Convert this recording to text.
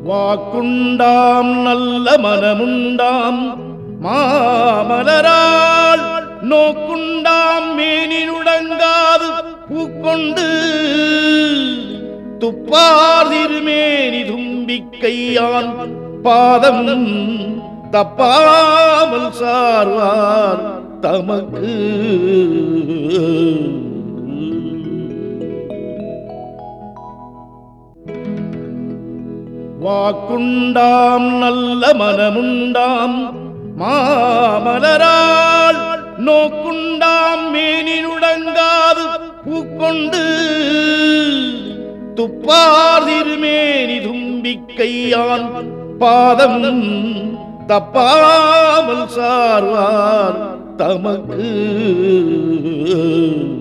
வாக்குண்டாம் நல்ல மனமுண்டாம் மாமலரால் நோக்குண்டாம் மேனினுடங்காது பூக்கொண்டு துப்பார் திருமேனி தும்பிக்கையான் பாதம் தப்பாமல் சார்வார் தமக்கு வாக்குண்டாம் நல்ல மனமுண்டாம் மாமலரால் நோக்குண்டாம் மேனினுடங்காது பூக்கொண்டு துப்பார் திருமேனி தும்பிக்கையான் பாதம் தப்பாமல் சார்வார் தமக்கு